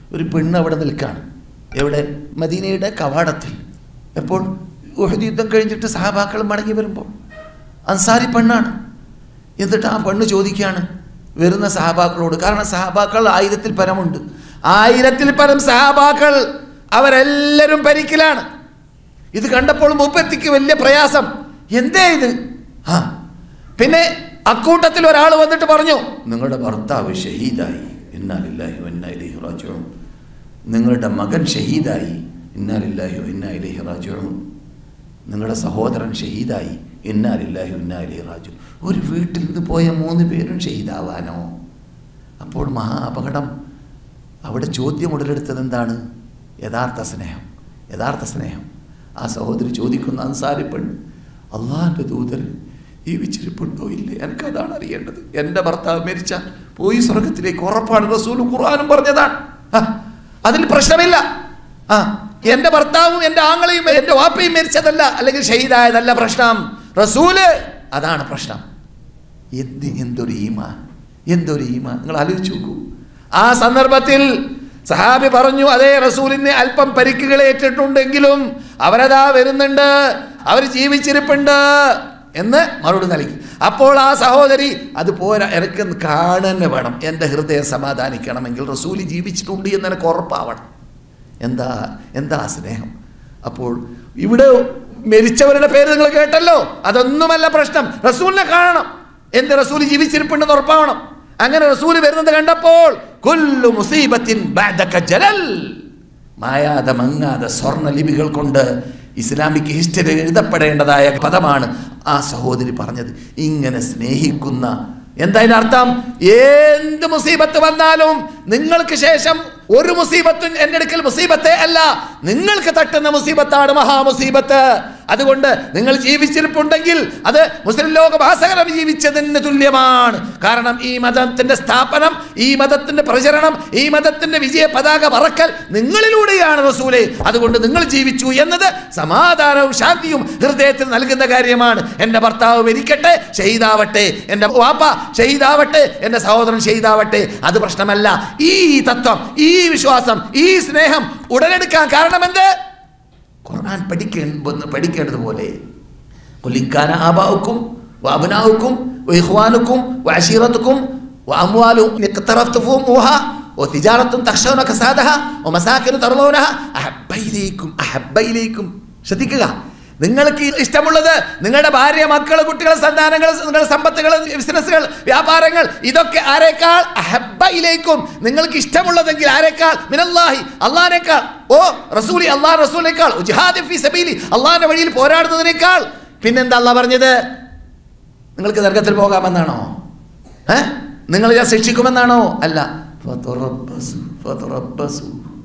ഒരു പെണ്ണ് അവിടെ നിൽക്കുകയാണ് എവിടെ മദീനയുടെ കവാടത്തിൽ എപ്പോൾ ഉഹദ് യുദ്ധം കഴിഞ്ഞിട്ട് സഹാബാക്കൾ മടങ്ങി വരുമ്പോൾ അൻസാരി പെണ്ണാണ് എന്നിട്ട് ആ പെണ്ണ് ചോദിക്കുകയാണ് വരുന്ന സഹാബാക്കളോട് കാരണം സഹാബാക്കൾ ആയിരത്തിൽ പരമുണ്ട് ആയിരത്തിൽ പരം സഹാബാക്കൾ അവരെല്ലാവരും പരിക്കിലാണ് ഇത് കണ്ടപ്പോൾ മുപ്പത്തിക്ക് വലിയ പ്രയാസം എന്തേ ഇത് ആ പിന്നെ അക്കൂട്ടത്തിൽ ഒരാൾ വന്നിട്ട് പറഞ്ഞു നിങ്ങളുടെ ഭർത്താവ് ഷഹീദായി ഇന്നാലില്ലാഹി ഇന്നാലിഹി റാജിഊൻ നിങ്ങളുടെ മകൻ ഷഹീദായി ഇന്നാലില്ലാഹി ഇന്നാലിഹി റാജിഊൻ നിങ്ങളുടെ സഹോദരൻ ഷഹീദായി ഇന്നാലില്ലാഹി ഇന്നാലിഹി റാജു ഒരു വീട്ടിൽ നിന്ന് പോയ മൂന്ന് പേരും ഷഹീദാവാനോ അപ്പോൾ മഹാ അപകടം അവിടെ ചോദ്യം ഉടലെടുത്തത് എന്താണ് യഥാർത്ഥ സ്നേഹം യഥാർത്ഥ സ്നേഹം ആ സഹോദരി ചോദിക്കുന്ന അൻസാരി പെണ്ണ് അള്ളാഹിൻ്റെ ദൂതർ ജീവിച്ചിരിപ്പുണ്ടോ ഇല്ലേ എനിക്കതാണ് അറിയേണ്ടത് എൻ്റെ ഭർത്താവ് മരിച്ചാൽ പോയി സ്വർഗത്തിലേക്ക് ഉറപ്പാണ് റസൂലും ഖുർആാനും പറഞ്ഞതാണ് ആ, അതിൽ പ്രശ്നമില്ല ആ എൻ്റെ ഭർത്താവും എൻ്റെ ആങ്ങളെയും എൻ്റെ വാപ്പയും മരിച്ചതല്ല അല്ലെങ്കിൽ ഷഹീദായതല്ല പ്രശ്നം റസൂല് അതാണ് പ്രശ്നം എന്ത് എന്തൊരു ഈമാൻ എന്തൊരു ഈമാൻ നിങ്ങൾ ആലോചിച്ച് നോക്കൂ ആ സന്ദർഭത്തിൽ സഹാബി പറഞ്ഞു അതേ റസൂലിന് അല്പം പരിക്കുകൾ ഏറ്റിട്ടുണ്ടെങ്കിലും അവരതാ വരുന്നുണ്ട് അവർ ജീവിച്ചിരിപ്പുണ്ട് എന്ന് മറുപടി നൽകി അപ്പോൾ ആ സഹോദരി അത് പോരാ എനിക്ക് കാണുന്നെ വേണം എൻ്റെ ഹൃദയം സമാധാനിക്കണമെങ്കിൽ റസൂല് ജീവിച്ചിട്ടുണ്ട് എന്ന് എനിക്ക് ഉറപ്പാവണം എന്താ എന്താ ആ സ്നേഹം അപ്പോൾ ഇവിടെ മരിച്ചവരുടെ പേര് നിങ്ങൾ കേട്ടല്ലോ അതൊന്നുമല്ല പ്രശ്നം റസൂലിനെ കാണണം എന്ത് റസൂൽ ജീവിച്ചിരിപ്പുണ്ടെന്ന് ഉറപ്പാവണം അങ്ങനെ റസൂൽ വരുന്നത് കണ്ടപ്പോൾ കുല്ലു മുസീബത്തിൻ ബഅദക ജലൽ മായാതെ മങ്ങാതെ സ്വർണ്ണ ലിപികൾ കൊണ്ട് ഇസ്ലാമിക് ഹിസ്റ്ററി എഴുതപ്പെടേണ്ടതായ പദമാണ് ആ സഹോദരി പറഞ്ഞത് ഇങ്ങനെ സ്നേഹിക്കുന്ന എന്താ ഇതിന്റെ അർത്ഥം എന്ത് മുസീബത്ത് വന്നാലും നിങ്ങൾക്ക് ശേഷം ഒരു മുസീബത്തും എൻ്റെ അടുക്കൽ മുസീബത്തെ അല്ല നിങ്ങൾക്ക് തട്ടുന്ന മുസീബത്താണ് മഹാമുസീബത്ത് അതുകൊണ്ട് നിങ്ങൾ ജീവിച്ചിരിപ്പുണ്ടെങ്കിൽ അത് മുസ്ലിം ലോക ഭാസകരം ജീവിച്ചതിന് തുല്യമാണ് കാരണം ഈ മതത്തിന്റെ സ്ഥാപനം ഈ മതത്തിന്റെ പ്രചരണം ഈ മതത്തിന്റെ വിജയ പതാക പറക്കൽ നിങ്ങളിലൂടെയാണ് റസൂലെ അതുകൊണ്ട് നിങ്ങൾ ജീവിച്ചു എന്നത് സമാധാനവും ശാന്തിയും ഹൃദയത്തിൽ നൽകുന്ന കാര്യമാണ് എൻ്റെ ഭർത്താവ് മരിക്കട്ടെ ഷെയ്താവട്ടെ എൻ്റെ വാപ്പ ഷെയ്താവട്ടെ എൻ്റെ സഹോദരൻ ഷെയ്താവട്ടെ അത് പ്രശ്നമല്ല ഈ തത്വം ഈ വിശ്വാസം ഈ സ്നേഹം ഉടലെടുക്കാൻ കാരണമെന്ത് ഖുർആൻ പഠിക്കേണ്ട പഠിക്കേണ്ടതുപോലെ കുലിക്കാന ആബാവുക്കും വഅബ്നാവുക്കും വഇഖ്വാനുക്കും വഅശീറത്തുക്കും وأموال اقترفتموها وتجارة تخشون كسادها ومساكن ترضونها أحب إليكم أحب إليكم ശ്രദ്ധിക്കുക നിങ്ങൾക്ക് ഇഷ്ടമുള്ളത് നിങ്ങളുടെ ഭാര്യ മക്കൾ കുട്ടികൾ സന്താനങ്ങൾ നിങ്ങളുടെ സമ്പത്തുകൾ ബിസിനസ്സുകൾ വ്യാപാരങ്ങൾ ഇതൊക്കെ ആരേക്കാൾ അഹബയിലേക്കും നിങ്ങൾക്ക് ഇഷ്ടമുള്ളതെങ്കിൽ ആരേക്കാൾ മിനല്ലാഹി അള്ളാഹിനേക്കാൾ ഓ റസൂലി അള്ളാഹ് റസൂലിനേക്കാൾ ജിഹാദി ഫി സബീലി അള്ളാഹിന്റെ വഴിയിൽ പോരാടുന്നതിനേക്കാൾ പിന്നെന്താ അള്ളാഹ് പറഞ്ഞത് നിങ്ങൾക്ക് നരകത്തിൽ പോകാമെന്നാണോ ഏ നിങ്ങൾ ഞാൻ ശിക്ഷിക്കുമെന്നാണോ അല്ല ഫതുറബ്ബസു, ഫതുറബ്ബസു.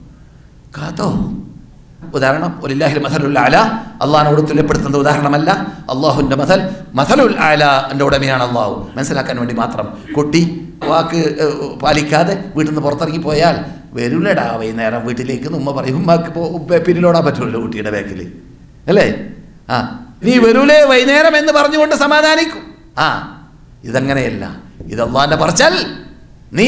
കാത്തോ ഉദാഹരണം ഒലില്ലാഹിൽ മഥലുൽ ആല അള്ളാഹിനോട് തുല്യപ്പെടുത്തുന്ന ഉദാഹരണമല്ല അള്ളാഹുവിൻ്റെ മഥൽ മഥലുൽ ആല എൻ്റെ ഉടമയാണ് അള്ളാഹു മനസ്സിലാക്കാൻ വേണ്ടി മാത്രം കുട്ടി വാക്ക് ഏഹ്, പാലിക്കാതെ വീട്ടിൽ നിന്ന് പുറത്തിറങ്ങി പോയാൽ വരൂലടാ വൈകുന്നേരം വീട്ടിലേക്ക് എന്ന് ഉമ്മ പറയും ഉമ്മക്ക് പോ- ഉപ്പ പിന്നിലോടാൻ പറ്റുമല്ലോ കുട്ടിയുടെ ബാക്കിൽ അല്ലേ ആ നീ വരൂലേ വൈകുന്നേരം എന്ന് പറഞ്ഞുകൊണ്ട് സമാധാനിക്കും ആ ഇതങ്ങനെയല്ല ഇത് അള്ളാഹിൻ്റെ പറച്ചൽ നീ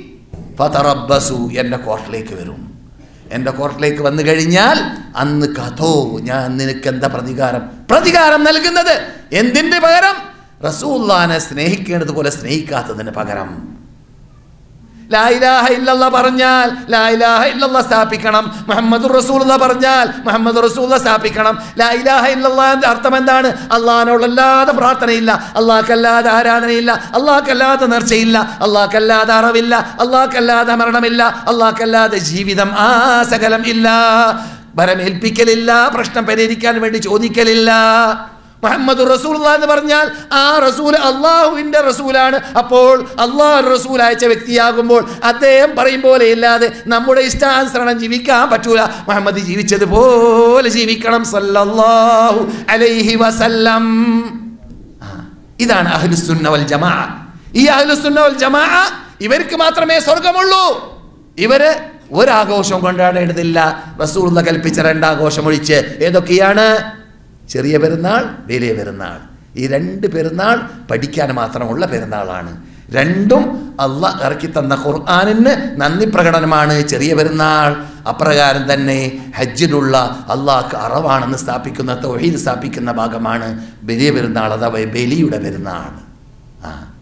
ഫതറബ്ബസു എൻ്റെ കോർട്ടിലേക്ക് വരും എൻ്റെ കോർട്ടിലേക്ക് വന്നു കഴിഞ്ഞാൽ അന്ന് കഥോ ഞാൻ നിനക്ക് എന്താ പ്രതികാരം പ്രതികാരം നൽകുന്നത് എന്തിൻ്റെ പകരം റസൂല്ലാനെ സ്നേഹിക്കേണ്ടതുപോലെ സ്നേഹിക്കാത്തതിന് പകരം ലാ ഇലാഹ ഇല്ലല്ല പറഞ്ഞാൽ ലാ ഇലാഹ ഇല്ലല്ല സ്ഥാപിക്കണം മുഹമ്മദ് റസൂലുള്ള പറഞ്ഞാൽ മുഹമ്മദ് റസൂലുള്ള സ്ഥാപിക്കണം ലാ ഇലാഹ ഇല്ലല്ലാന്റെ അർത്ഥം എന്താണ് അള്ളാഹിനോടല്ലാതെ പ്രാർത്ഥനയില്ല അള്ളാഹ്ക്കല്ലാതെ ആരാധനയില്ല അള്ളാഹ്ക്കല്ലാതെ നേർച്ചയില്ല അള്ളാഹ്ക്കല്ലാതെ അറിവില്ല അള്ളാഹ്ക്കല്ലാതെ മരണമില്ല അള്ളാഹ്ക്കല്ലാതെ ജീവിതം ആ സകലം ഇല്ല ഭരമേൽപ്പിക്കലില്ല പ്രശ്നം പരിഹരിക്കാൻ വേണ്ടി ചോദിക്കലില്ല മുഹമ്മദ് റസൂൽ എന്ന് പറഞ്ഞാൽ ആ റസൂൽ അള്ളാഹുവിൻ്റെ റസൂലാണ് അപ്പോൾ അള്ളാഹു റസൂൽ അയച്ച വ്യക്തിയാകുമ്പോൾ അദ്ദേഹം പറയും പോലെ ഇല്ലാതെ നമ്മുടെ ഇഷ്ടാനുസരണം ജീവിക്കാൻ പറ്റൂല മുഹമ്മദ് ജീവിച്ചതുപോലെ ജീവിക്കണം സല്ലല്ലാഹു അലൈഹി വസല്ലം ആ, ഇതാണ് അഹ്ലുസുന്ന വൽ ജമാ ഈ അഹ്ലുസുന്ന വൽ ജമാ ഇവർക്ക് മാത്രമേ സ്വർഗമുള്ളൂ ഇവര് ഒരാഘോഷം കൊണ്ടാടേണ്ടതില്ല റസൂൽ കൽപ്പിച്ച രണ്ടാഘോഷം ഒഴിച്ച് ഏതൊക്കെയാണ് ചെറിയ പെരുന്നാൾ വലിയ പെരുന്നാൾ ഈ രണ്ട് പെരുന്നാൾ പഠിക്കാൻ മാത്രമുള്ള പെരുന്നാളാണ് രണ്ടും അള്ളാഹ് ഇറക്കി തന്ന ഖുർആാനിന് നന്ദി പ്രകടനമാണ് ചെറിയ പെരുന്നാൾ അപ്രകാരം തന്നെ ഹജ്ജിലുള്ള അള്ളാഹ്ക്ക് അറവാണെന്ന് സ്ഥാപിക്കുന്ന തൊഹീദ് സ്ഥാപിക്കുന്ന ഭാഗമാണ് വലിയ പെരുന്നാൾ അഥവാ ബലിയുടെ പെരുന്നാൾ ആ